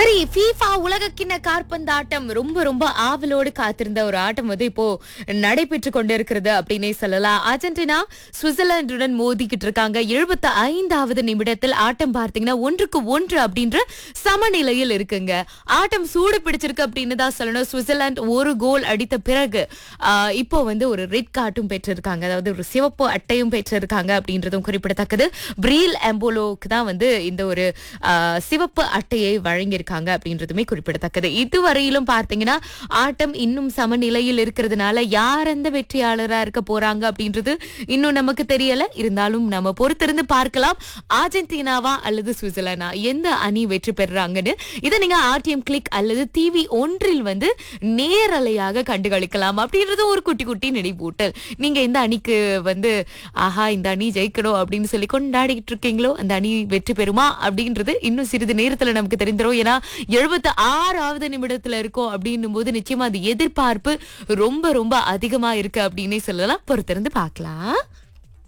சரி ஃபீஃபா உலகக்கிண்ண காற்பந்தாட்டம் ரொம்ப ரொம்ப ஆவலோடு காத்திருந்த ஒரு ஆட்டம் வந்து இப்போ நடைபெற்று கொண்டிருக்கிறது அப்படின்னே சொல்லலாம் அர்ஜென்டினா சுவிட்சர்லாந்துடன் மோதிக்கிட்டு இருக்காங்க எழுபத்தி ஐந்தாவது நிமிடத்தில் ஆட்டம் பார்த்தீங்கன்னா ஒன்றுக்கு ஒன்று அப்படின்ற சமநிலையில் இருக்குங்க ஆட்டம் சூடு பிடிச்சிருக்கு அப்படின்னு தான் சொல்லணும் சுவிட்சர்லாந்து ஒரு கோல் அடித்த பிறகு ஆஹ், இப்போ வந்து ஒரு ரெட் கார்டும் பெற்றிருக்காங்க அதாவது ஒரு சிவப்பு அட்டையும் பெற்றிருக்காங்க அப்படின்றதும் குறிப்பிடத்தக்கது பிரீல் எம்போலோக்கு தான் வந்து இந்த ஒரு ஆஹ், சிவப்பு அட்டையை வழங்கியிருக்காங்க அப்படின்றதுமே குறிப்பிடத்தக்கது இதுவரையிலும் பார்த்தீங்கன்னா ஆட்டம் இன்னும் சமநிலையில் இருக்கிறதுனால யார் அந்த வெற்றியாளரா இருக்க போறாங்க அப்படின்றது இன்னும் நமக்கு தெரியல இருந்தாலும் நம்ம பொறுத்திருந்து பார்க்கலாம் அர்ஜென்டினாவா அல்லது சுவிட்சர்லாண்டா எந்த அணி வெற்றி பெறுறாங்கன்னு இதை நீங்க ஆர்டிஎம் கிளிக் அல்லது டிவி ஒன்றில் வந்து நேரலையாக கண்டுகளிக்கலாம் அப்படின்றது ஒரு குட்டி குட்டி நினைவூட்டல் நீங்க இந்த அணிக்கு வந்து ஆஹா இந்த அணி ஜெயிக்கணும் அப்படின்னு சொல்லி கொண்டாடிட்டு இருக்கீங்களோ அந்த அணி வெற்றி பெறுமா அப்படின்றது இன்னும் சிறிது நேரத்துல நமக்கு தெரிந்துரும் ஏன்னா எழுபத்தி ஆறாவது நிமிடத்துல இருக்கோம் அப்படின்னும் போது நிச்சயமா அது எதிர்பார்ப்பு ரொம்ப ரொம்ப அதிகமா இருக்கு அப்படின்னே சொல்லலாம் பொறுத்திருந்து பார்க்கலாம்